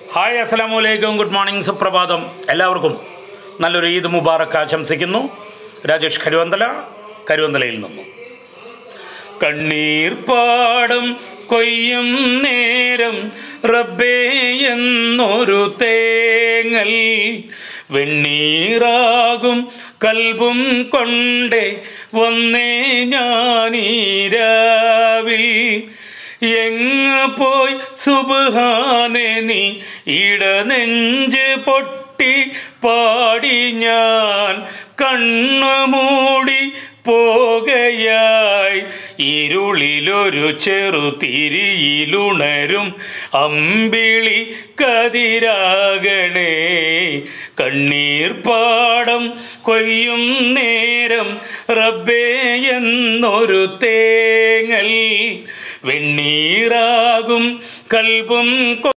hi അസ്സലാമു അലൈക്കും good morning സുപ്രഭാതം എല്ലാവർക്കും നല്ലൊരു ഈദ് മുബാറക്ക് ആശംസിക്കുന്നു രാജേഷ് കരുവന്തല കരുവന്തലയിൽ നിന്നും കണ്ണീർ പാടം കൊയ്യും നേരം റബ്ബേ എന്നൊരു തേങ്ങൽ വെണ്ണീറാകും കൽബും കൊണ്ടേ വന്നേ ഞാനീരാവിൽ എങ്ങ് പോയി സുബാനെ നീ ഇടനെഞ്ച് പൊട്ടി പാടി ഞാൻ കണ്ണു മൂടി പോകയായി ഇരുളിലൊരു ചെറുതിരിയിലുണരും അമ്പിളി കതിരാകണേ കണ്ണീർ പാടം കൊയ്യും നേരം റബ്ബേ എന്നൊരു തേങ്ങൽ വെണ്ണീറാകും കൽബും കൊ-